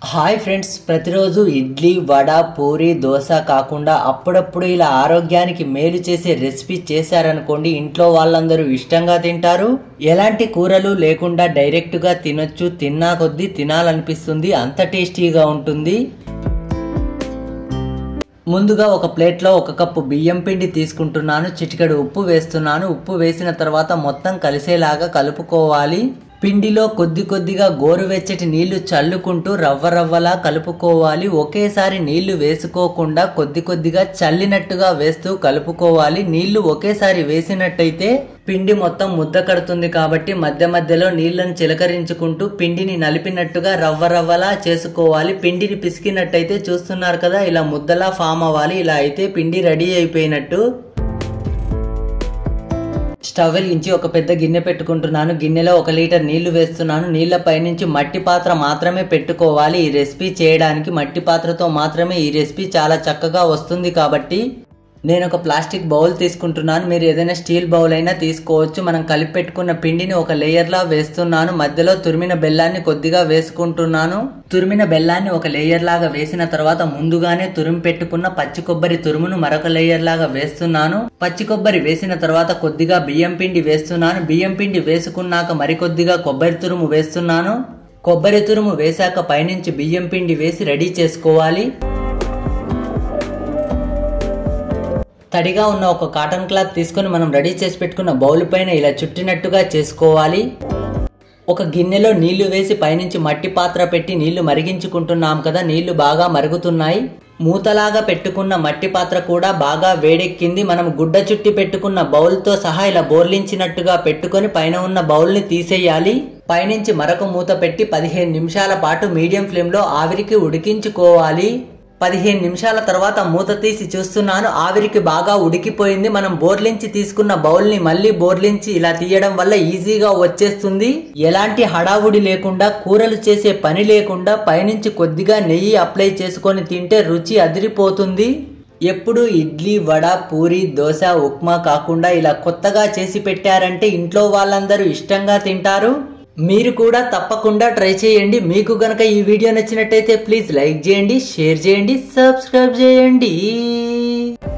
hi friends ప్రతిరోజు ఇడ్లీ వడ పూరి దోశ కాకుండా అప్పుడప్పుడు ఇలా ఆరోగ్యానికి మేలు చేసే రెసిపీ చేశారనుకోండి ఇంట్లో వాళ్ళందరూ ఇష్టంగా తింటారు ఎలాంటి కూరలు లేకుండా డైరెక్ట్గా తినొచ్చు తిన్నా కొద్దీ తినాలనిపిస్తుంది అంత టేస్టీగా ఉంటుంది ముందుగా ఒక ప్లేట్లో ఒక కప్పు బియ్యం పిండి తీసుకుంటున్నాను చిటికెడు ఉప్పు వేస్తున్నాను ఉప్పు వేసిన తర్వాత మొత్తం కలిసేలాగా కలుపుకోవాలి పిండిలో కొద్ది కొద్దిగా గోరువెచ్చటి నీళ్లు చల్లుకుంటూ రవ్వ రవ్వలా కలుపుకోవాలి ఒకేసారి నీళ్లు వేసుకోకుండా కొద్ది కొద్దిగా చల్లినట్టుగా వేస్తూ కలుపుకోవాలి నీళ్లు ఒకేసారి వేసినట్టయితే పిండి మొత్తం ముద్ద కడుతుంది కాబట్టి మధ్య మధ్యలో నీళ్లను చిలకరించుకుంటూ పిండిని నలిపినట్టుగా రవ్వ రవ్వలా చేసుకోవాలి పిండిని పిసికినట్టయితే చూస్తున్నారు కదా ఇలా ముద్దలా ఫామ్ అవ్వాలి ఇలా అయితే పిండి రెడీ అయిపోయినట్టు స్టవ్ వెలిగించి ఒక పెద్ద గిన్నె పెట్టుకుంటున్నాను గిన్నెలో ఒక లీటర్ నీళ్లు వేస్తున్నాను నీళ్ల పైనుంచి మట్టి పాత్ర మాత్రమే పెట్టుకోవాలి ఈ రెసిపీ చేయడానికి మట్టి పాత్రతో మాత్రమే ఈ రెసిపీ చాలా చక్కగా వస్తుంది కాబట్టి నేను ఒక ప్లాస్టిక్ బౌల్ తీసుకుంటున్నాను మీరు ఏదైనా స్టీల్ బౌల్ అయినా తీసుకోవచ్చు మనం కలిపి పెట్టుకున్న పిండిని ఒక లేయర్లా వేస్తున్నాను మధ్యలో తురిమిన బెల్లాన్ని కొద్దిగా వేసుకుంటున్నాను తురిమిన బెల్లాన్ని ఒక లేయర్ లాగా వేసిన తర్వాత ముందుగానే తురిమి పెట్టుకున్న పచ్చి కొబ్బరి తురుమును మరొక లేయర్ లాగా వేస్తున్నాను పచ్చి కొబ్బరి వేసిన తర్వాత కొద్దిగా బియ్యం పిండి వేస్తున్నాను బియ్యం పిండి వేసుకున్నాక మరికొద్దిగా కొబ్బరి తురుము వేస్తున్నాను కొబ్బరి తురుము వేశాక పైనుంచి బియ్యం పిండి వేసి రెడీ చేసుకోవాలి తడిగా ఉన్న ఒక కాటన్ క్లాత్ తీసుకొని మనం రెడీ చేసి పెట్టుకున్న బౌల్ పైన ఇలా చుట్టినట్టుగా చేసుకోవాలి ఒక గిన్నెలో నీళ్లు వేసి పైనుంచి మట్టి పాత్ర పెట్టి నీళ్లు మరిగించుకుంటున్నాం కదా నీళ్లు బాగా మరుగుతున్నాయి మూతలాగా పెట్టుకున్న మట్టి పాత్ర కూడా బాగా వేడెక్కింది మనం గుడ్డ చుట్టి పెట్టుకున్న బౌల్తో సహా ఇలా బోర్లించినట్టుగా పెట్టుకొని పైన ఉన్న బౌల్ని తీసేయాలి పైనుంచి మరొక మూత పెట్టి పదిహేను నిమిషాల పాటు మీడియం ఫ్లేమ్లో ఆవిరికి ఉడికించుకోవాలి పదిహేను నిమిషాల తర్వాత మూత తీసి చూస్తున్నాను ఆవిరికి బాగా ఉడికిపోయింది మనం బోర్లించి తీసుకున్న బౌల్ ని మళ్ళీ బోర్లించి ఇలా తీయడం వల్ల ఈజీగా వచ్చేస్తుంది ఎలాంటి హడావుడి లేకుండా కూరలు చేసే పని లేకుండా పైనుంచి కొద్దిగా నెయ్యి అప్లై చేసుకొని తింటే రుచి అదిరిపోతుంది ఎప్పుడు ఇడ్లీ వడ పూరి దోశ ఉప్మా కాకుండా ఇలా కొత్తగా చేసి పెట్టారంటే ఇంట్లో వాళ్ళందరూ ఇష్టంగా తింటారు మీరు కూడా తప్పకుండా ట్రై చేయండి మీకు గనక ఈ వీడియో నచ్చినట్టయితే ప్లీజ్ లైక్ చేయండి షేర్ చేయండి సబ్స్క్రైబ్ చేయండి